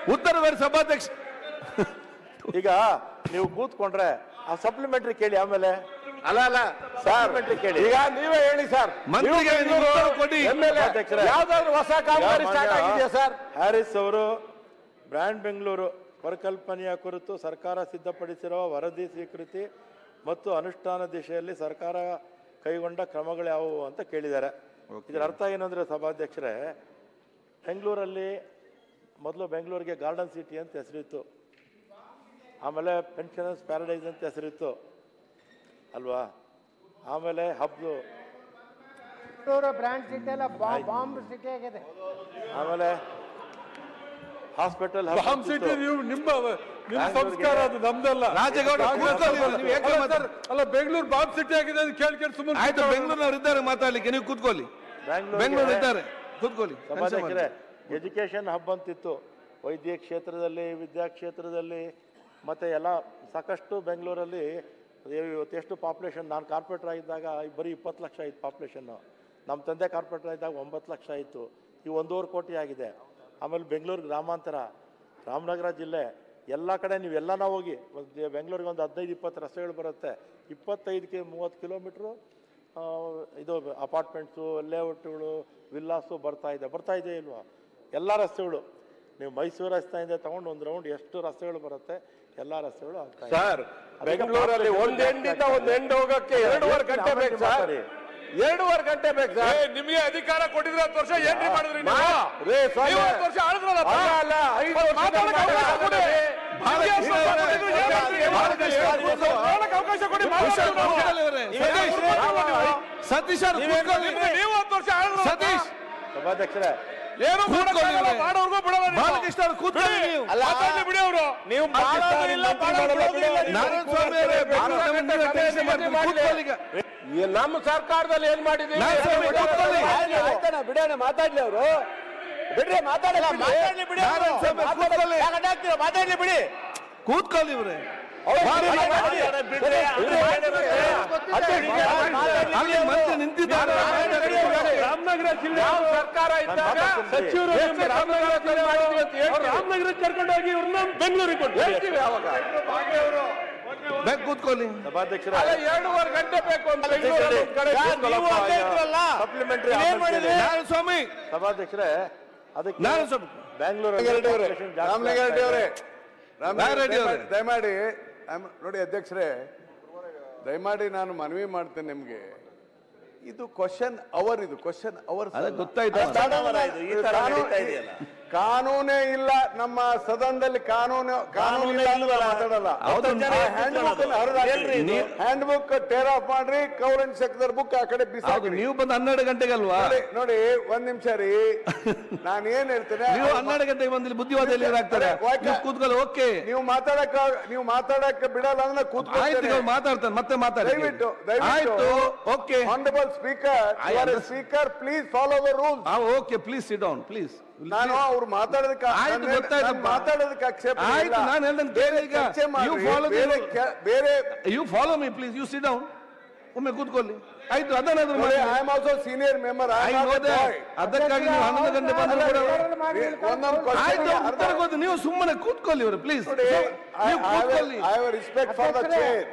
ಉತ್ತರ ಬೇಡ ಸಭಾಧ್ಯಕ್ಷ ಈಗ ನೀವು ಕೂತ್ಕೊಂಡ್ರೆ ಆ ಸಪ್ಲಿಮೆಂಟರಿ ಕೇಳಿ ಆಮೇಲೆ ಅಲ್ಲ ಅಲ್ಲ ಸಪ್ಲಿಮೆಂಟರಿ ಕೇಳಿ ಈಗ ನೀವೇ ಹೇಳಿ ಸರ್ ಮಂತ್ರಿಗೆ ನೀವು ಉತ್ತರ ಕೊಡಿ MLA ಅಧ್ಯಕ್ಷರೇ. ಯಾವ್ದಾದ್ರು ಹೊಸ ಕಾಮಗಾರಿ ಸ್ಟಾರ್ಟ್ ಆಗಿದೆಯಾ ಸರ್ ಹ್ಯಾರಿಸ್ ಅವರು ಬ್ರ್ಯಾಂಡ್ ಬೆಂಗಳೂರು ಪರಿಕಲ್ಪನೆಯ ಕುರಿತು ಸರ್ಕಾರ ಸಿದ್ಧಪಡಿಸಿರುವ ವರದಿ ಸ್ವೀಕೃತಿ ಮತ್ತು ಅನುಷ್ಠಾನ ದಿಶೆಯಲ್ಲಿ ಸರ್ಕಾರ ಕೈಗೊಂಡ ಕ್ರಮಗಳು ಯಾವುವು ಅಂತ ಕೇಳಿದ್ದಾರೆ ಇದರ ಅರ್ಥ ಏನಂದ್ರೆ ಸಭಾಧ್ಯಕ್ಷರೇ ಬೆಂಗಳೂರಲ್ಲಿ ಮೊದಲು ಬೆಂಗಳೂರಿಗೆ ಗಾರ್ಡನ್ ಸಿಟಿ ಅಂತ ಹೆಸರಿತ್ತು ಆಮೇಲೆ ಪೆನ್ಷನರ್ಸ್ ಪ್ಯಾರಡೈಸ್ ಅಂತ ಹೆಸರಿತ್ತು ಅಲ್ವಾ ಆಮೇಲೆ ಹಬ್ದು ಬ್ರ್ಯಾಂಡ್ ಸಿಟಿ ಎಲ್ಲ ಬಾಂಬ್ ಸಿಟಿ ಆಗಿದೆ ಆಮೇಲೆ ಹಾಸ್ಪಿಟಲ್ ಬಾಂಬ್ ಸಿಟಿ ನೀವು ನಿಮ್ಮ ನಿಮ್ಮ ಬ್ಯಾಂಗ್ಳೂರ್ಗೆ- ಸಂಸ್ಕಾರ ಅದು ನಮ್ದಲ್ಲ ರಾಜೇಗೌಡ ಕೂತ್ಕೊಳ್ಳಿ ಇವ್ರು, ನೀವು ಯಾಕೆ ಮಾತಾಡ್- ಅಲ್ಲ ಬೆಂಗಳೂರು ಬಾಂಬ್ ಸಿಟಿ ಆಗಿದೆ ಅಂತ ಕೇಳಿ ಕೇಳಿ ಸುಮ್ಮನೆ ಆಯ್ತು ಬೆಂಗಳೂರಿನವ್ರು ಇದ್ದಾರೆ ಮಾತಾಡ್ಲಿಕ್ಕೆ ನೀವು ಕೂತ್ಕೊಳ್ಳಿ ಬೆಂಗಳೂರು ಬ್ಯಾಂಗ್ಳೂರ್ ಇದ್ದಾರೆ ಕೂತ್ಕೊಳ್ಳಿ ಸಭಾಧ್ಯಕ್ಷರೇ ಎಜುಕೇಶನ್ ಹಬ್ ಅಂತಿತ್ತು ವೈದ್ಯ ಕ್ಷೇತ್ರದಲ್ಲಿ ವಿದ್ಯಾ ಕ್ಷೇತ್ರದಲ್ಲಿ ಮತ್ತೆ ಎಲ್ಲ ಸಾಕಷ್ಟು ಬೆಂಗಳೂರಲ್ಲಿ ಇವತ್ತು ಎಷ್ಟು ಪಾಪ್ಯುಲೇಷನ್ ನಾನು ಕಾರ್ಪೊರೇಟರ್ ಆಗಿದ್ದಾಗ ಬರೀ ಇಪ್ಪತ್ತು ಲಕ್ಷ ಇತ್ತು ಪಾಪ್ಯುಲೇಷನ್ನು ನಮ್ಮ ತಂದೆ ಕಾರ್ಪೊರೇಟರ್ ಆಗಿದ್ದಾಗ ಒಂಬತ್ತು ಲಕ್ಷ ಇತ್ತು ಈ ಒಂದೂವರೆ ಕೋಟಿ ಆಗಿದೆ ಆಮೇಲೆ ಬೆಂಗಳೂರು ಗ್ರಾಮಾಂತರ ರಾಮನಗರ ಜಿಲ್ಲೆ ಎಲ್ಲ ಕಡೆ ನೀವು ಎಲ್ಲನ ಹೋಗಿ ಒಂದು ಬೆಂಗಳೂರಿಗೆ ಒಂದು ಹದಿನೈದು ಇಪ್ಪತ್ತು ರಸ್ತೆಗಳು ಬರುತ್ತೆ ಇಪ್ಪತ್ತೈದಕ್ಕೆ ಮೂವತ್ತು ಕಿಲೋಮೀಟ್ರು ಆ, ಇದು ಅಪಾರ್ಟ್ಮೆಂಟ್ಸು ಲೇಔಟ್ಗಳು ವಿಲ್ಲಾಸು ಬರ್ತಾ ಇದೆ ಬರ್ತಾ ಇದೆ ಇಲ್ವಾ ಎಲ್ಲ ರಸ್ತೆಗಳು ನೀವು ಮೈಸೂರು ರಸ್ತೆಯಿಂದ ತಗೊಂಡು ಒಂದು ರೌಂಡ್ ಎಷ್ಟು ರಸ್ತೆಗಳು ಬರುತ್ತೆ ಎಲ್ಲ ರಸ್ತೆಗಳು ಆಗ್ತಾ ಇದೆ ಸರ್ ಬೆಂಗಳೂರಲ್ಲಿ ಒಂದ್ ಎಂಡಿಂದ ಒಂದ್ ಎಂಡ್ ಹೋಗಕ್ಕೆ ಎರಡೂವರೆ ಗಂಟೆ ಬೇಕು ಸರ್ ಮಾತಾಡಿ. ಎರಡೂವರೆ ಗಂಟೆ ಬೇಕು ಸರ್ ನಿಮಗೆ ಅಧಿಕಾರ ಕೊಟ್ಟಿದ್ರೆ ಹತ್ತು ವರ್ಷ ಏನ್ರಿ ಮಾಡಿದ್ರಿ ಮಾ- ನೀವು ರೇ ಸ್ವಾಮಿ. ನೀವು ಹತ್ತು ವರ್ಷ ಆಳಿದ್ರಲ್ಲಪ್ಪ. ಅಲ್ಲ, ಅಲ್ಲ, ಐದು ವರ್ಷ ಮಾತಾಡಕ್ಕೆ ಅವಕಾಶ ಕೊಡಿ. ನಿಮ್ಗೆ ಹತ್ತು ವರ್ಷ ಕೊಟ್ಟಿದ್ರು ಏನ್ ಮಾಡ್ತೀರಿ? ಬಾಲಕೃಷ್ಣ ಅವರೇ, ಮಾತಾಡಕ್ಕೆ ಅವಕಾಶ ಕೊಡಿ ಕುಶಲ್ ಮಾತಾಡೋಣ. ಕುಶಲ್ ಅವರೇ, ಸತೀಶ್ ಸತೀಶ್ ಅವ್ರು ಕೂತ್ಕೊಳ್ಳಿ ನೀವು- ನೀವು ಹತ್ತು ವರ್ಷ ಆಳಿದ್ರಲ್ಲಪ್ಪ. ಸತೀಶ್ ಸಭಾಧ್ಯಕ್ಷರೇ ಏನು ಮಾಡಕ್ಕಾಗಲ್ಲ, ಮಾಡೋರ್ಗೂ ಬಿಡಲ್ಲ ನೀವು. ಬಾಲಕೃಷ್ಣ ಅವ್ರು ಕೂತ್ಕೊಳ್ಳಿ ಬಿಡಿ. ನೀವು ಮಾತಾಡ್ಲಿ ಬಿಡಿ ಅವರು ನೀವು ಮಾಡೋದು ಇಲ್ಲ, ಮಾಡೋದು ಇಲ್ಲ. ನಾರಾಯಣ ಸ್ವಾಮಿ ಅವರೇ ಬೆಂಗಳೂರಿನ ಮುಂದಿನ ಟೆನ್ಷನ್ ಮಾಡ್ಕೊಂಡು ಕೂತ್ಕೊಳ್ಳಿ ಈಗ ಈ ನಮ್ಮ ಸರ್ಕಾರದಲ್ಲಿ ಏನ್ ಮಾಡಿದೀವಿ ನಾರಾಯಣ ಸ್ವಾಮಿ ಕೂತ್ಕೊಳ್ಳಿ. ಆಯ್ತಣ್ಣ, ಬಿಡೋಣ ಮಾತಾಡ್ಲಿ ಅವರು ಬಿಡ್ರಿ ಮಾತಾಡಲ್ಲ ಮಾತಾಡ್ಲಿ ಬಿಡಿ ಅವ್ರು. ನಾರಾಯಣ ಸ್ವಾಮಿ ಕೂತ್ಕೊಳ್ಳಿ. ಯಾಕೆ ಹಾಕ್ತೀರಾ? ಮಾತಾಡ್ಲಿ ಬಿಡಿ ಕೂತ್ಕೊಳ್ಳಿ ಇವ್ರೆ ಅಲ್ಲಿ ಮಂತ್ರಿ ನಿಂತಿದ್ದಾರೆ ರಾಮನಗರ ಜಿಲ್ಲೆ ಯಾವ ಸರ್ಕಾರ ಇದ್ದಾಗ ಸಚಿವರು ಎಷ್ಟು ರಾಮನಗರ ಜಿಲ್ಲೆ ಮಾಡಿದ್ವಿ ಅಂತ ಹೇಳ್ತೀವಿ. ರಾಮನಗರ ಕರ್ಕೊಂಡೋಗಿ ಇವ್ರನ್ನ ಬೆಂಗಳೂರಿಗೆ ಕೊಟ್ಟು ಹೇಳ್ತೀವಿ ಅವಾಗ ಬೇಗ ಕೂತ್ಕೊಳ್ಳಿ ಸಭಾಧ್ಯಕ್ಷರೇ ಅಲ್ಲ ಎರಡೂವರೆ ಗಂಟೆ ಬೇಕು ಅಂತ ಬೆಂಗಳೂರಲ್ಲಿ ಒಂದ್ ಕಡೆ ನೀವು ಅಲ್ಲೇ ಇದ್ರಲ್ಲ. ಸಪ್ಲಿಮೆಂಟರಿ ಏನ್ ಮಾಡಿದ್ರಿ? ನಾರಾಯಣ ಸ್ವಾಮಿ ಸಭಾಧ್ಯಕ್ಷರೇ ಅದಕ್ಕೆ ನಾರಾಯಣ ಸ್ವಾಮಿ ಬೆಂಗಳೂರಲ್ಲಿ ರಾಮಲಿಂಗಾರೆಡ್ಡಿ ಅವರೇ ರಾಮಲಿಂಗಾರೆಡ್ಡಿ ಅವರೇ. ದಯಮಾಡಿ ಆಮ್- ನೋಡಿ ಅಧ್ಯಕ್ಷರೇ ದಯಮಾಡಿ ನಾನು ಮನವಿ ಮಾಡ್ತೇನೆ ನಿಮ್ಗೆ ಇದು ಕ್ವಶನ್ ಅವರ್ ಇದು ಕ್ವಶನ್ ಅವರ್ ಅದೇ ಗೊತ್ತಾಯ್ತು ಕಾನೂನೇ ಇಲ್ಲ ನಮ್ಮ ಸದನದಲ್ಲಿ ಕಾನೂನು ಕಾನೂನು ಇಲ್ಲ ಅಂದ್ರೆ ಮಾತಾಡಲ್ಲ ಹೌದು. Handbook handbook tear off ಮಾಡ್ರಿ ಕೌರನ್ ಶಕ್ದರ್ ಬುಕ್ ಆ ಕಡೆ ಹೌದು ಬಿಸಾಕ್ರಿ ನೀವು ಬಂದು ಹನ್ನೆರಡು ಗಂಟೆಗಲ್ವಾ ನೋಡಿ ನೋಡಿ ಒಂದ್ ನಿಮಿಷ ರೀ ನಾನು ಏನ್ ಹೇಳ್ತೇನೆ ನೀವು ಹನ್ನೆರಡು ಗಂಟೆಗೆ ಬಂದು ಇಲ್ಲಿ ಬುದ್ಧಿವಾದ ಎಲ್ಲಿ ಆಗ್ತಾರೆ ವಾಕ್ಯ- ನೀವು ಕೂತ್ಕೊಳ್ಳಿ ಓಕೆ ನೀವು ಮಾತಾಡಕ ನೀವು ಮಾತಾಡಕ್ ಬಿಡಲ್ಲ ಅಂದ್ರೆ ಆಯ್ತು ಕೂತ್ಕೊಳ್ತೇನೆ ಇವ್ರು ಮಾತಾಡ್ತಾರೆ ಮತ್ತೆ ಮಾತಾಡಿ ದಯವಿಟ್ಟು ದಯವಿಟ್ಟು ಆಯ್ತು okay honourable speaker I understand. Speaker please follow the rules okay please sit down please ನಾನು ಅವ್ರು ಮಾತಾಡೋದಕ್ಕೆ ಆಯ್ತು, ನನ್ನ- ಗೊತ್ತಾಯ್ತು. ನಾನು ಮಾತಾಡೋದಕ್ಕೆ ಆಕ್ಷೇಪ ಆಯ್ತು, ಇಲ್ಲ. ನಾನು ಹೇಳ್ದಂಗೆ ಕೇಳಿ ಈಗ. ಚರ್ಚೆ You ಮಾಡ್ರಿ. follow the ಬೇರೆ rule. ಕೆ- ಬೇರೆ you follow me please you sit down ಒಮ್ಮೆ ಕೂತ್ಕೊಳ್ಳಿ ಆಯ್ತು ಅದನ್ನಾದ್ರೂ ನೋಡಿ ಮಾಡಿ I am also senior member I know ಅದಕ್ಕಾಗಿ ನೀವು ಹನ್ನೊಂದು ಗಂಟೆ ಬಂದ್ರು ಕೂಡ ಒಂದೊಂದು ಆಯ್ತು ಕ್ವಶನ್ ಉತ್ತರ ಗೊತ್ತು ನೀವು ಸುಮ್ಮನೆ ಕೂತ್ಕೊಳ್ಳಿ ಇವರು ಪ್ಲೀಸ್ ನೋಡಿ ನೀವು ಕೂತ್ಕೊಳ್ಳಿ I have respect for the chair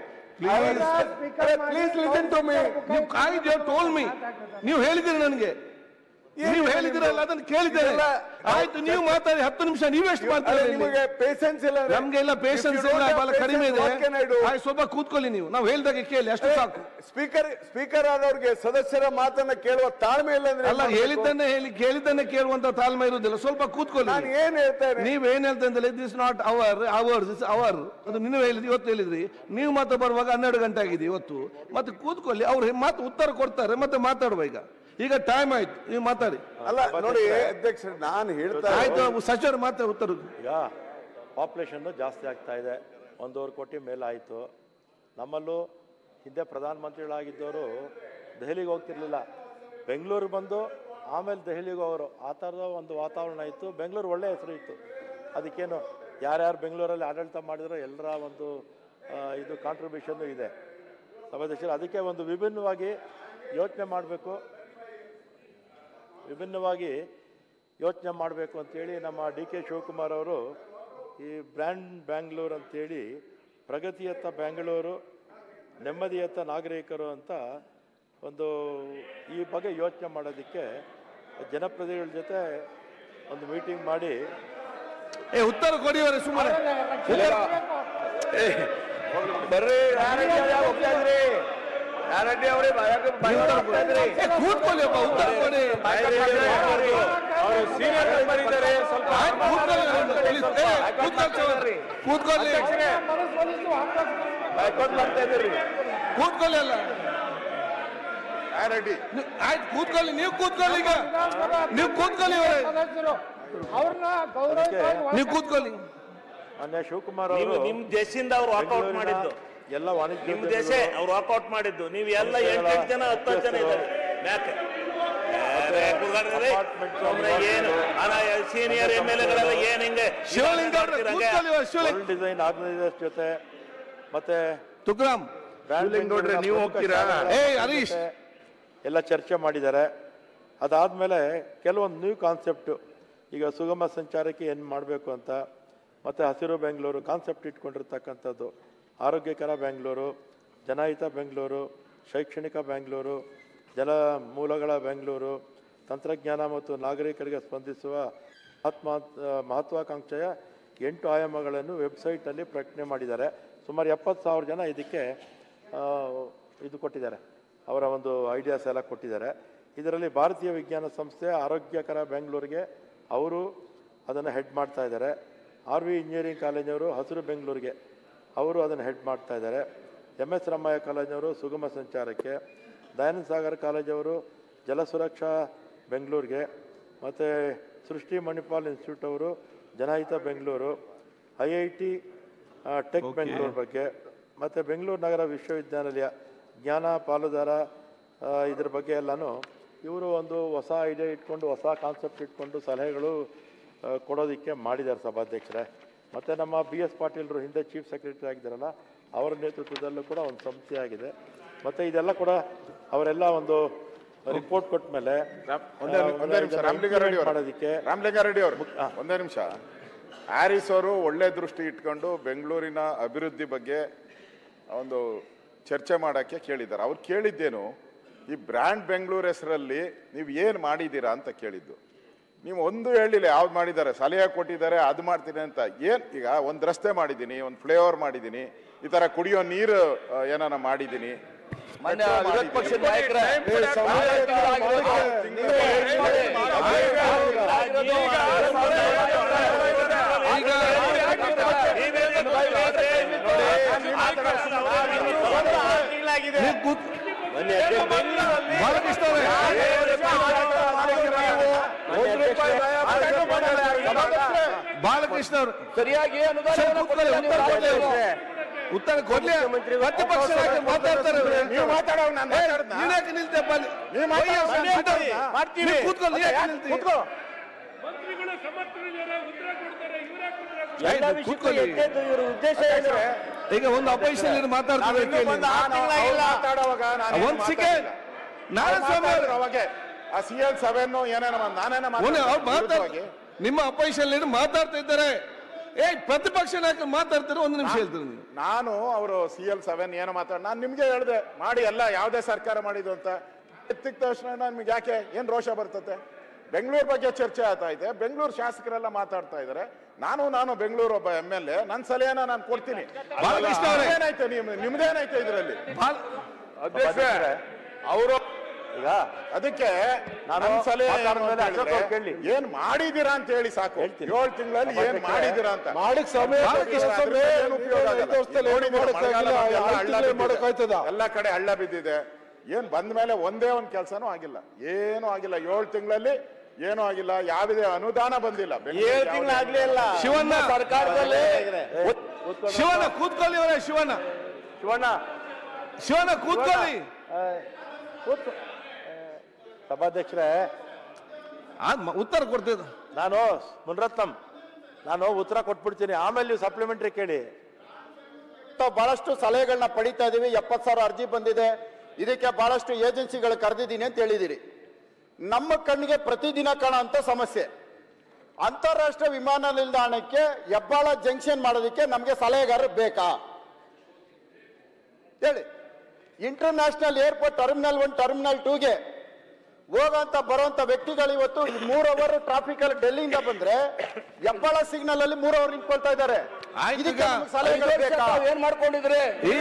please listen to me ನೀವು ಆಯ್ತು ಟೋಲ್ ಮೀ ನೀವು ಹೇಳಿದ್ದೀರಿ ನನಗೆ ನೀವು ಹೇಳಿದಿರಲ್ಲ ಅದನ್ನು ಕೇಳಿದ್ದೇನೆ ಇದೆಲ್ಲ ಆಯ್ತು ನೀವು ಮಾತಾಡಿ ಹತ್ತು ನಿಮಿಷ ನೀವು ಎಷ್ಟು ಮಾಡ್ತೀರಿ ಇಲ್ಲಿ? ನಿಮಗೆ ಪೇಷನ್ಸ್ ಇಲ್ಲ ಅಂದ್ರೆ- ನಮ್ಗೆ ಎಲ್ಲ If ಪೇಷನ್ಸ್ you don't ಇಲ್ಲ have ಬಹಳ ಕಡಿಮೆ patience, ಇದೆ what can I do? ಆಯ್ತು ಸ್ವಲ್ಪ ಕೂತ್ಕೊಳ್ಳಿ ನೀವು ನಾವು ಹೇಳ್ದಾಗೆ ಕೇಳಿ ಅಷ್ಟು ಸಾಕು ಸ್ಪೀಕರ್ ಸ್ಪೀಕರ್ ಆದವ್ರಿಗೆ ಸದಸ್ಯರ ಮಾತನ್ನ ಕೇಳುವ ತಾಳ್ಮೆ ಇಲ್ಲ ಅಂದ್ರೆ ಏನ್ ಅಲ್ಲ ಮಾಡ್ಬೇಕು? ಹೇಳಿದ್ದನ್ನೇ ಹೇಳಿ ಕೇಳಿದ್ದನ್ನೇ ಕೇಳುವಂತ ತಾಳ್ಮೆ ಇರುವುದಿಲ್ಲ ಸ್ವಲ್ಪ ಕೂತ್ಕೊಳ್ಳಿ ನಾನು ಏನ್ ಹೇಳ್ತೇನೆ ನೀವ್ ಏನ್ ಹೇಳ್ತಾ ಇದ್ದಲ್ಲ this not hour hours is hour ಅದು ನೀವು ಹೇಳಿದ್ರಿ ಇವತ್ತು ಹೇಳಿದ್ರಿ ನೀವು ಮತ್ತೆ ಬರುವಾಗ ಹನ್ನೆರಡು ಗಂಟೆ ಆಗಿದೆ ಇವತ್ತು ಮತ್ತೆ ಕೂತ್ಕೊಳ್ಳಿ ಅವ್ರು ಮತ್ತೆ ಉತ್ತರ ಕೊಡ್ತಾರೆ ಮತ್ತೆ ಮಾತಾಡುವ ಈಗ ಈಗ ಟೈಮ್ ಆಯ್ತು ನೀವು ಮಾತಾಡಿ ಅಲ್ಲ ನೋಡಿ ಅಧ್ಯಕ್ಷ ನಾನು ಹೇಳ್ತಾ ಆಯ್ತು ಸಚಿವರು ಮಾತ್ರ ಉತ್ತರ ಈಗ ಪಾಪ್ಯುಲೇಷನ್ನು ಜಾಸ್ತಿ ಆಗ್ತಾ ಇದೆ ಒಂದೂವರೆ ಕೋಟಿ ಮೇಲೆ ಆಯಿತು ನಮ್ಮಲ್ಲೂ ಹಿಂದೆ ಪ್ರಧಾನಮಂತ್ರಿಗಳಾಗಿದ್ದವರು ದೆಹಲಿಗೆ ಹೋಗ್ತಿರ್ಲಿಲ್ಲ ಬೆಂಗಳೂರು ಬಂದು ಆಮೇಲೆ ದೆಹಲಿಗೆ ಹೋಗೋರು ಆ ಥರದ ಒಂದು ವಾತಾವರಣ ಇತ್ತು ಬೆಂಗಳೂರು ಒಳ್ಳೆ ಹೆಸರು ಇತ್ತು ಅದಕ್ಕೇನು ಯಾರ್ಯಾರು ಬೆಂಗಳೂರಲ್ಲಿ ಆಡಳಿತ ಮಾಡಿದ್ರೋ ಎಲ್ಲರ ಒಂದು ಆ, ಇದು ಕಾಂಟ್ರಿಬ್ಯೂಷನ್ನು ಇದೆ ಸಭಾಧ್ಯಕ್ಷರು ಅದಕ್ಕೆ ಒಂದು ವಿಭಿನ್ನವಾಗಿ ಯೋಚನೆ ಮಾಡಬೇಕು ವಿಭಿನ್ನವಾಗಿ ಯೋಚನೆ ಮಾಡಬೇಕು ಅಂತೇಳಿ ನಮ್ಮ ಡಿ ಕೆ ಶಿವಕುಮಾರ್ ಅವರು ಈ ಬ್ರ್ಯಾಂಡ್ ಬ್ಯಾಂಗ್ಳೂರ್ ಅಂತೇಳಿ ಪ್ರಗತಿಯತ್ತ ಬ್ಯಾಂಗ್ಳೂರು ನೆಮ್ಮದಿಯತ್ತ ನಾಗರಿಕರು ಅಂತ ಒಂದು ಈ ಬಗ್ಗೆ ಯೋಚನೆ ಮಾಡೋದಕ್ಕೆ ಜನಪ್ರತಿನಿಧಿಗಳ ಜೊತೆ ಒಂದು ಮೀಟಿಂಗ್ ಮಾಡಿ ಏ ಉತ್ತರ ಕೊಡಿ ಅವರೇ ಸುಮ್ಮನೆ ಬರ್ರಿ ನಾರಾಯಣ ಹೋಗ್ತಾ ಇದ್ರಿ ನಾರಾಯಣ ಅವರೇ ಹೋಗ್ತಾ ಇದ್ರಿ ಏ, ಕೂತ್ಕೊಳ್ಳಿ ಅಪ್ಪ ಉತ್ತರ ಕೊಡಿ ಅವರು ಸೀನಿಯರ್ ಮೆಂಬರ್ ಇದ್ದಾರೆ ಸ್ವಲ್ಪ ಆಯ್ತು, ಕೂತ್ಕೊಳ್ಳಿ ಅವ್ರು, please. ಏ, ಕೂತ್ಕೊಳ್ಳಿ ಚೌಹಾಣ್. ಕೂತ್ಕೊಳ್ಳಿ ಬಾಯ್ಕಾಟ್ ಮಾಡ್ತಾ ಇದ್ದೀರಿ ಕೂತ್ಕೊಳ್ಳಿ ಅಲ್ಲ ರೆಡ್ಡಿ ನೀವ್- ಆಯ್ತು ಕೂತ್ಕೊಳ್ಳಿ ನೀವು ಕೂತ್ಕೊಳ್ಳಿ ಈಗ ನೀವು ಕೂತ್ಕೊಳ್ಳಿ ಅವರೇ ಸದಸ್ಯರು ಅವ್ರನ್ನ ಗೌರವ ನೀವು ಕೂತ್ಕೊಳ್ಳಿ ಮಾನ್ಯ ಶಿವಕುಮಾರ್ ನೀವು ಅವರು ನಿಮ್ ದೇಶದಿಂದ ಅವ್ರು ವಾಕೌಟ್ ಮಾಡಿದ್ದು ಎಲ್ಲ ವಾಣಿಜ್ಯ ನಿಮ್ ದೇಶ ಅವ್ರು ವಾಕೌಟ್ ಮಾಡಿದ್ದು ನೀವು ಎಲ್ಲ ಎಂಟೆಂಟು ಜನ ಹತ್ತು ಹತ್ತು ಜನ ಇದ್ದಾರೆ ಯಾಕೆ ಅರೆ, ಕುತ್ಕೊಳ್ರಿ. ಸುಮ್ನೆ ಏನು ಸೀನಿಯರ್ ಎಮ್ ಎಲ್ ಎಗಳೆಲ್ಲ ಏನ್ ಹಿಂಗೆ ಶಿವಲಿಂಗ ಅವ್ರೆ ಕೂತ್ಕೊಳ್ಳಿ ಅವ್ರೆ, ಶಿವಲಿಂಗ ವರ್ಲ್ಡ್ ಡಿಸೈನ್ ಆರ್ಗನೈಸರ್ಸ್ ಜೊತೆ ಮತ್ತೆ ತುಗ್ರಾಮ್ ಶಿವಲಿಂಗೌಡ್ರೆ ನೀವು ಹೋಗ್ತೀರಾ ಏಯ್, ಹರೀಶ್. ಎಲ್ಲ ಚರ್ಚೆ ಮಾಡಿದ್ದಾರೆ ಅದಾದಮೇಲೆ ಕೆಲವೊಂದು ನ್ಯೂ ಕಾನ್ಸೆಪ್ಟು ಈಗ ಸುಗಮ ಸಂಚಾರಕ್ಕೆ ಏನು ಮಾಡಬೇಕು ಅಂತ ಮತ್ತು ಹಸಿರು ಬೆಂಗಳೂರು ಕಾನ್ಸೆಪ್ಟ್ ಇಟ್ಕೊಂಡಿರ್ತಕ್ಕಂಥದ್ದು ಆರೋಗ್ಯಕರ ಬೆಂಗಳೂರು ಜನಹಿತ ಬೆಂಗಳೂರು ಶೈಕ್ಷಣಿಕ ಬೆಂಗಳೂರು ಜಲ ಮೂಲಗಳ ಬೆಂಗಳೂರು ತಂತ್ರಜ್ಞಾನ ಮತ್ತು ನಾಗರಿಕರಿಗೆ ಸ್ಪಂದಿಸುವ ಮಹಾತ್ಮ ಮಹತ್ವಾಕಾಂಕ್ಷೆಯ ಎಂಟು ಆಯಾಮಗಳನ್ನು ವೆಬ್ಸೈಟಲ್ಲಿ ಪ್ರಕಟಣೆ ಮಾಡಿದ್ದಾರೆ ಸುಮಾರು ಎಪ್ಪತ್ತು ಸಾವಿರ ಜನ ಇದಕ್ಕೆ ಆ, ಇದು ಕೊಟ್ಟಿದ್ದಾರೆ ಅವರ ಒಂದು ಐಡಿಯಾಸ್ ಎಲ್ಲ ಕೊಟ್ಟಿದ್ದಾರೆ ಇದರಲ್ಲಿ ಭಾರತೀಯ ವಿಜ್ಞಾನ ಸಂಸ್ಥೆ ಆರೋಗ್ಯಕರ ಬೆಂಗಳೂರಿಗೆ ಅವರು ಅದನ್ನು ಹೆಡ್ ಮಾಡ್ತಾ ಇದ್ದಾರೆ ಆರ್ ವಿ ಇಂಜಿನಿಯರಿಂಗ್ ಕಾಲೇಜವರು ಹಸಿರು ಬೆಂಗಳೂರಿಗೆ ಅವರು ಅದನ್ನು ಹೆಡ್ ಮಾಡ್ತಾ ಇದ್ದಾರೆ ಎಮ್ ಎಸ್ ರಾಮಯ್ಯ ಕಾಲೇಜವರು ಸುಗಮ ಸಂಚಾರಕ್ಕೆ ದಯಾನಂದ ಸಾಗರ್ ಕಾಲೇಜವರು ಜಲ ಸುರಕ್ಷಾ ಬೆಂಗಳೂರಿಗೆ ಮತ್ತು ಸೃಷ್ಟಿ ಮಣಿಪಾಲ್ ಇನ್ಸ್ಟಿಟ್ಯೂಟ್ ಅವರು Janahita Bengaluru I I T tech Bengaluru ಬಗ್ಗೆ ಮತ್ತು ಬೆಂಗಳೂರು ನಗರ ವಿಶ್ವವಿದ್ಯಾನಿಲಯ ಜ್ಞಾನ ಪಾಲುದಾರ ಆ, ಇದ್ರ ಬಗ್ಗೆ ಎಲ್ಲನೂ ಇವರು ಒಂದು ಹೊಸ ಐಡಿಯಾ ಇಟ್ಕೊಂಡು ಹೊಸ ಕಾನ್ಸೆಪ್ಟ್ ಇಟ್ಕೊಂಡು ಸಲಹೆಗಳು ಆ, ಕೊಡೋದಕ್ಕೆ ಮಾಡಿದ್ದಾರೆ ಸಭಾಧ್ಯಕ್ಷರೇ ಮತ್ತು ನಮ್ಮ ಬಿ ಎಸ್ ಪಾಟೀಲ್ರು ಹಿಂದೆ ಚೀಫ್ ಸೆಕ್ರೆಟರಿ ಆಗಿದ್ದಾರಲ್ಲ ಅವರ ನೇತೃತ್ವದಲ್ಲೂ ಕೂಡ ಒಂದು ಸಂಸ್ಥೆ ಆಗಿದೆ ಮತ್ತು ಇದೆಲ್ಲ ಕೂಡ ಅವರೆಲ್ಲ ಒಂದು ರಿಪೋರ್ಟ್ ಕೊಟ್ಟ ಮೇಲೆ ಒಂದೇ ಒಂದೇ ನಿಮಿಷ ರಾಮಲಿಂಗಾರೆಡ್ಡಿ ಅವರು ಮಾಡೋದಕ್ಕೆ ರಾಮಲಿಂಗಾರೆಡ್ಡಿ ಅವರು ಒಂದೇ ನಿಮಿಷ ಹ್ಯಾರಿಸ್ ಅವರು ಒಳ್ಳೆ ದೃಷ್ಟಿ ಇಟ್ಕೊಂಡು ಬೆಂಗಳೂರಿನ ಅಭಿವೃದ್ಧಿ ಬಗ್ಗೆ ಒಂದು ಚರ್ಚೆ ಮಾಡಕ್ಕೆ ಕೇಳಿದ್ದಾರೆ ಅವ್ರು ಕೇಳಿದ್ದೇನು ಈ ಬ್ರ್ಯಾಂಡ್ ಬೆಂಗಳೂರು ಹೆಸರಲ್ಲಿ ನೀವು ಏನು ಮಾಡಿದ್ದೀರಾ ಅಂತ ಕೇಳಿದ್ದು ನೀವು ಒಂದು ಹೇಳಿಲ್ಲ ಯಾವ್ದು ಮಾಡಿದ್ದಾರೆ ಸಲಹೆ ಕೊಟ್ಟಿದ್ದಾರೆ ಅದು ಮಾಡ್ತೀನಿ ಅಂತ ಏನ್ ಈಗ ಒಂದು ರಸ್ತೆ ಮಾಡಿದ್ದೀನಿ ಒಂದು ಫ್ಲೇವರ್ ಮಾಡಿದ್ದೀನಿ ಈ ತರ ಕುಡಿಯೋ ನೀರು ಆ, ಏನಾನ ಮಾಡಿದ್ದೀನಿ ಮಾನ್ಯ Metro ವಿರೋಧ ಪಕ್ಷದ ಮಾಡಿದ್ದೀನಿ. ನಾಯಕರೇ ನೀವು ಕೂತ್ ಬಾಲಕೃಷ್ಣ ಅವರೇ ಬಾಲಕೃಷ್ಣ ಅವರು ಸರಿಯಾಗಿ ಅನುದಾನ ಸರ್, ಕೂತ್ಕೊಳ್ಳಿ, ಉತ್ತರ ಕೊಡ್ಲಿ ಅವ್ರು. ಉತ್ತರ ಕೊಡ್ಲಿ ಪ್ರತಿಪಕ್ಷ ನಾಯಕರು ಮಾತಾಡ್ತಾರೆ ಅವ್ರು. ನೀವು ಮಾತಾಡೋ ನಾನು ಏ, ಮಾತಾಡ್ದ್ನಾ? ನೀನ್ ಯಾಕೆ ನಿಲ್ತೇಪ್ಪ ಅಲ್ಲಿ? ನೀವು ಮಾತಾಡಿ, ವೈ ಎಸ್ ಮಾತಾಡಿ. ಮಾತಾಡಿ. ಮಾಡ್ತೀವಿ. ನೀವು ಕೂತ್ಕೊಳ್ಳಿ, ನೀನ್ ಯಾಕೆ ಯಾಕೆ ನಿಲ್ತಿ? ಕೂತ್ಕೋ. ಎಲ್ಲ ಆಯ್ತು, ವಿಷಯಕ್ಕೂ ಕೂತ್ಕೊಳ್ಳಿ. ಎದ್ದೆದ್ದು ಇವ್ರ ಉದ್ದೇಶ ಏನು ಈಗ ಒಂದು ಅಪೋಸಿಷನ್ ಲೀಡರ್ ಮಾತಾಡ್ತಾರೆ ನಾವಿನ್ನೂ ಕೇಳಿ. ಬಂದ ಆ- ನಾವು- ಅವ್ರು ಮಾತಾಡುವಾಗ ನಾನೇನು ಒಂದ್ ಸೆಕೆಂಡ್ ಮಾತಾಡಿಲ್ಲ. ನಾರಾಯಣ ಸ್ವಾಮಿ ಅವರು ಮಾತಾಡಿದ್ರು ಅವಾಗೆ ಆ ಸಿ ಎಲ್ ಸೆವೆನ್ ಏನೇನೋ ಮಾಡ್- ನಾನೇನೋ ಮೊನ್ನೆ ಅವ್ರು ಮಾತಾಡ್ತೀನಿ ಮಾತಾಡ್ ವಿರುದ್ಧವಾಗಿ. ನಿಮ್ಮ ಅಪೋಸಿಷನ್ ಲೀಡರ್ ಮಾತಾಡ್ತಾ ಇದ್ದಾರೆ ಏ ಪ್ರತಿಪಕ್ಷ ನಾಯಕರು ಮಾತಾಡ್ತಾರೆ ಒಂದು ನಿಮಿಷ ಹೇಳ್ತಾರೆ ನೀವು ನಾನು ಅವರು ಸಿ ಎಲ್ ಸೆವೆನ್ ಏನೋ ಮಾತಾಡ ನಾನು ನಿಮ್ಗೆ ಹೇಳ್ದೆ ಮಾಡಿ ಎಲ್ಲ ಯಾವುದೇ ಸರ್ಕಾರ ಮಾಡಿದ್ದು ಅಂತ ಎತ್ತಿದ ತಕ್ಷಣ ನಿಮ್ಗೆ ಯಾಕೆ ಏನ್ ರೋಷ ಬರ್ತತೆ ಬೆಂಗಳೂರು ಬಗ್ಗೆ ಚರ್ಚೆ ಆಗ್ತಾ ಇದೆ ಬೆಂಗಳೂರು ಶಾಸಕರೆಲ್ಲ ಮಾತಾಡ್ತಾ ಇದ್ದಾರೆ ನಾನು ನಾನು ಬೆಂಗಳೂರು ಒಬ್ಬ ಎಮ್ ಎಲ್ ಎ ನನ್ನ ಸಲಹೆನ ನಾನು ಕೊಡ್ತೀನಿ ಬಾಲಕೃಷ್ಣ ಅವರೇ. ಏನಾಯ್ತು ನಿಮ್ ನಿಮ್ದೇನಾಯ್ತು ಇದರಲ್ಲಿ ಬಾಲ್ ಅವರು ಈಗ ಅದಕ್ಕೆ ನಾನು ನನ್ನ ಸಲಹೆ ಏನು ಮಾತಾಡ್ಮೇಲೆ ಅಂತ ಅಶೋಕ್ ಅವ್ರು ಕೇಳಿ. ಹೇಳಿದ್ರೆ, ಏನ್ ಮಾಡಿದೀರಾ ಅಂತ ಹೇಳಿ ಸಾಕು ಹೇಳ್ತೀನಿ. ಏಳು ತಿಂಗಳಲ್ಲಿ ಏನ್ ಅಧ್ಯಕ್ಷರೇ, ಮಾಡಿದೀರಾ ಅಂತ ಮಾಡಕ್ ಸಮಯ ಬಾಲಕೃಷ್ಣ, ಅದ್ರ ಮೇಲೆ ಏನು ಉಪಯೋಗ ಆಗಲ್ಲ. ನೋಡಿದ್ದೀರಾ, ಮಳೆಗಾಲ ಬಂದು ಎಲ್ಲ ಹಳ್ಳ ಬಿದ್ದಿದೆ. ಎಲ್ಲ ಕಡೆ ಹಳ್ಳ ಬಿದ್ದಿದೆ ಏನ್ ಬಂದ ಮೇಲೆ ಒಂದೇ ಒಂದ್ ಕೆಲಸನೂ ಆಗಿಲ್ಲ ಏನೂ ಆಗಿಲ್ಲ ಏಳು ತಿಂಗಳಲ್ಲಿ ಏನೂ ಆಗಿಲ್ಲ ಯಾವುದೇ ಅನುದಾನ ಬಂದಿಲ್ಲ ಬೆಂಗಳೂರಿಗೆ ಏಳು ಯಾವುದೇ ತಿಂಗಳು ಆಗ್ಲೇ ಇಲ್ಲ ಶಿವಣ್ಣ ಸರ್ಕಾರದಲ್ಲಿ ಶಿವಣ್ಣ ಕೂತ್ಕೊಳ್ಳಿ ಅವರೇ ಶಿವಣ್ಣ ಶಿವಣ್ಣ ಶಿವಣ್ಣ ಕೂತ್ಕೊಳ್ಳಿ ಕೂತ್ಕೊ. ಸಭಾಧ್ಯಕ್ಷರೇ ಆ, ಮ- ಉತ್ತರ ಕೊಡ್ತಿದ್ದ ನಾನು ಮುನ್ರತ್ನಂ ನಾನು ಉತ್ತರ ಕೊಟ್ಬಿಡ್ತೀನಿ ಆಮೇಲೆ ನೀವು ಸಪ್ಲಿಮೆಂಟ್ರಿ ಕೇಳಿ ತಾವು ಬಹಳಷ್ಟು ಸಲಹೆಗಳನ್ನ ಪಡಿತಾ ಇದೀವಿ ಎಪ್ಪತ್ತು ಸಾವಿರ ಅರ್ಜಿ ಬಂದಿದೆ ಇದಕ್ಕೆ ಬಹಳಷ್ಟು ಏಜೆನ್ಸಿಗಳು ಕರೆದಿದ್ದೀನಿ ಅಂತ ಹೇಳಿದಿರಿ ನಮ್ಮ ಕಣ್ಣಿಗೆ ಪ್ರತಿದಿನ ಕಾಣೋ ಅಂತ ಸಮಸ್ಯೆ ಅಂತಾರಾಷ್ಟ್ರೀಯ ವಿಮಾನ ನಿಲ್ದಾಣಕ್ಕೆ ಹೆಬ್ಬಾಳ ಜಂಕ್ಷನ್ ಮಾಡೋದಕ್ಕೆ ನಮಗೆ ಸಲಹೆಗಾರರು ಬೇಕಾ ಹೇಳಿ international airport terminal one terminal ಟೂಗೆ ಹೋಗೋಂತ ಬರುವಂತ ವ್ಯಕ್ತಿಗಳು ಇವತ್ತು ಈ ಮೂರ್ ಅವರ್ ಟ್ರಾಫಿಕ್ ಅಲ್ಲಿ ಡೆಲ್ಲಿಯಿಂದ ಬಂದ್ರೆ ಹೆಬ್ಬಾಳ ಸಿಗ್ನಲ್ ಅಲ್ಲಿ ಮೂರ್ ಅವರ್ ನಿಂತ್ಕೊಳ್ತಾ ಇದ್ದಾರೆ ಆಯ್ತು ಇದಕ್ಕೆ ಈಗ. ನಮ್ಗೆ ಸಲಹೆಗಳು ಬೇಕಾ ಏನ್ ಮಾಡ್ಕೊಂಡಿದ್ರಿ ಈಗ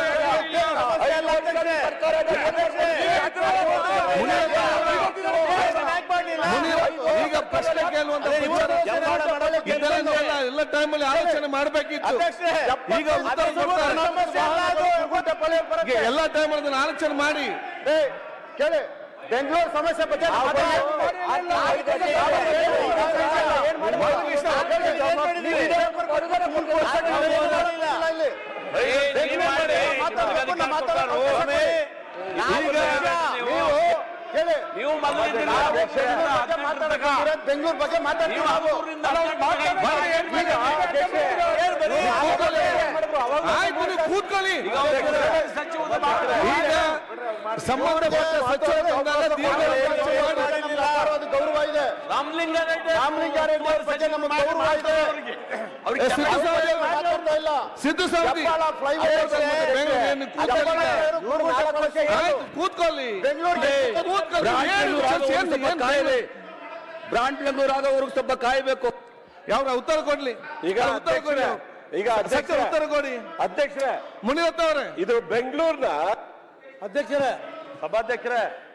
ಮುನಿ- ಈಗ ಪ್ರಶ್ನೆ ಕೇಳುವಂತ ವಿಚಾರ ಇದೆಲ್ಲ ಎಲ್ಲ ಎಲ್ಲ ಟೈಮಲ್ಲಿ ಆಲೋಚನೆ ಮಾಡಬೇಕಿತ್ತು ಈಗ ಉತ್ತರ ಕೊಡ್ತಾರೆ ಈಗ ಎಲ್ಲ ಟೈಮಲ್ಲಿ ಅದನ್ನ ಆಲೋಚನೆ ಮಾಡಿ ಏ, ಕೇಳಿ ಬೆಂಗಳೂರು ಸಮಸ್ಯೆ ಬಗ್ಗೆ ನೀವು ಮೊದಲು ಬೆಂಗಳೂರು ಬಗ್ಗೆ ಮಾತಾಡ್ತೀವಿ ಆಯ್ತು ನೀವು ಕೂತ್ಕೊಳ್ಳಿ ಈಗ ಸಂಬಂಧಪಟ್ಟ ಸಚಿವರು ಬಂದಾಗ ದೀರ್ಘ ಚರ್ಚೆ ಮಾಡಿ. ಗೌರವ ಇದೆ ರಾಮಲಿಂಗಾರೆಡ್ಡಿ ರಾಮಲಿಂಗಾರೆಡ್ಡಿ ಅವ್ರ ಬಗ್ಗೆ ನಮ್ಮ ಗೌರವ ಇದೆ ಏ, ಸಿದ್ದು ಸವದಿ ಅವ್ರೆ, ಮಾತಾಡ್ತಾ ಇಲ್ಲ ಸಿದ್ದು ಸವದಿ ಹೆಬ್ಬಾಳ flyover ಅವ್ರ ಬಗ್ಗೆ ಬೆಂಗಳೂರಿನ ಕೂತ್ಕೊಳ್ಳಿ. ಹೆಬ್ಬಾಳ ಮೂರು ನಾಲ್ಕು ವರ್ಷ ಏನು? ಆಯ್ತು ಕೂತ್ಕೊಳ್ಳಿ ಬೆಂಗಳೂರಿಗೆ ಕೂತ್ಕೊಳ್ಳಿ ಏನು ಚರ್ಚೆ ಏನು- ಏನು ಕಾಯಿಲೆ ಬ್ರಾಂಡ್ ಬೆಂಗಳೂರು ಆಗೋವರೆಗೂ ಸ್ವಲ್ಪ ಕಾಯಬೇಕು ಯಾವ ಉತ್ತರ ಕೊಡ್ಲಿ ಈಗ ಯಾರು ಉತ್ತರ ಕೊಡಿ ಅಧ್ಯಕ್ಷರೇ, ಈಗ ಸಚಿವರು ಅಧ್ಯಕ್ಷರೇ, ಉತ್ತರ ಕೊಡಿ ಅಧ್ಯಕ್ಷರೇ ಮುನಿರತ್ನ ಅವರೇ ಇದು ಬೆಂಗಳೂರಿನ ಅಧ್ಯಕ್ಷರೇ ಸಭಾಧ್ಯಕ್ಷರೇ